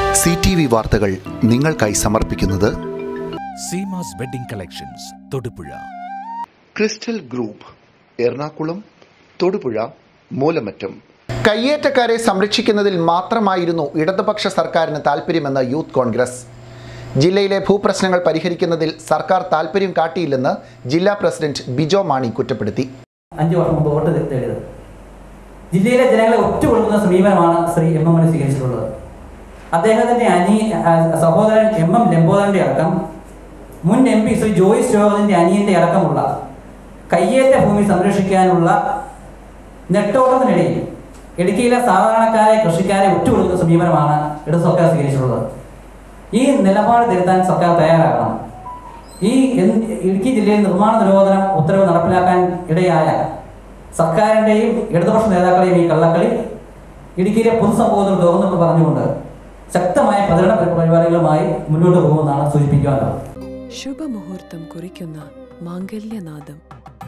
C T V വാർത്തകൾ നിങ്ങൾക്കായി സമർപ്പിക്കുന്നത് Seemas wedding collections Thodupuzha crystal group Ernakulam Thodupuzha Moolamattam കയ്യേറ്റക്കാരെ സംരക്ഷിക്കുന്നതിൽ മാത്രമായിരുന്നു ഇടതുപക്ഷ സർക്കാരിന് താൽപ്പര്യമെന്ന് യൂത്ത് കോൺഗ്രസ് ജില്ലയിലെ ഭൂപ്രശ്നങ്ങൾ പരിഹരിക്കുന്നതിൽ സർക്കാർ താൽപ്പര്യം കാട്ടിയില്ലെന്ന് ജില്ലാ പ്രസിഡന്റ് ബിജോ മാണി കുറ്റപ്പെടുത്തി അഞ്ച് വർഷം മുമ്പ് വോട്ട് തേടിയത് ജില്ലയിലെ ജനങ്ങളെ ഒറ്റുകൊടുക്കുന്ന സമീപനമാണ് ശ്രീ എം എം മണി സ്വീകരിച്ചിട്ടുള്ളത് അദ്ദേഹത്തിന്റെ അനി ആ, സഹോദരൻ എം എം ലംബോദരന്റെ അടക്കം മുൻ എം പി ശ്രീ ജോയിസ് ജോഹറിന്റെ അനിയന്റെ അടക്കമുള്ള കയ്യേറ്റ ഭൂമി സംരക്ഷിക്കാനുള്ള നെട്ടോട്ടത്തിനിടയിൽ ഇടുക്കിയിലെ സാധാരണക്കാരെ കൃഷിക്കാരെ ഒറ്റുകൊടുക്കുന്ന സമീപനമാണ് ഇടതു സർക്കാർ സ്വീകരിച്ചിട്ടുള്ളത് ഈ നിലപാട് തിരുത്താൻ സർക്കാർ തയ്യാറാകണം ഈ എന്ത് ഇടുക്കി ജില്ലയിൽ നിർമ്മാണ നിരോധന ഉത്തരവ് നടപ്പിലാക്കാൻ ഇടയായ സർക്കാരിൻ്റെയും ഇടതുപക്ഷ നേതാക്കളെയും ഈ കള്ളക്കളി ഇടുക്കിയിലെ പൊതുസമൂഹത്തിൽ തുറന്നു പറഞ്ഞുകൊണ്ട് ശക്തമായ പ്രചരണ പരി- പരിപാടികളുമായി മുന്നോട്ട് പോകുമെന്നാണ് സൂചിപ്പിക്കുവാനുള്ളത് ശുഭമുഹൂർത്തം കുറിക്കുന്ന മാംഗല്യനാദം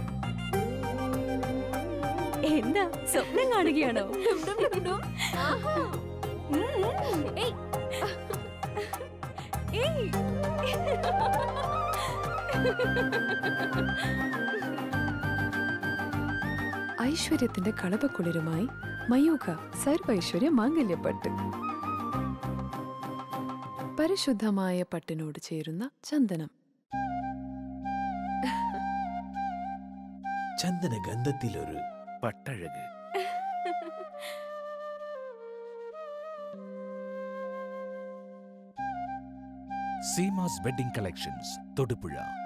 എന്താ സ്വപ്നം കാണുകയാണോ ആഹാ. ഉം, ഉം. ഏയ്. ഏയ്. ഐശ്വര്യത്തിന്റെ കളപക്കുളിരുമായി മയൂഖ സർവൈശ്വര്യ മാംഗല്യപ്പട്ട് പരിശുദ്ധമായ പട്ടിനോട് ചേരുന്ന ചന്ദനം ചന്ദന ഗന്ധത്തിലൊരു പട്ടഴക് സീമാസ് വെഡിംഗ് കളക്ഷൻസ് തൊടുപുഴ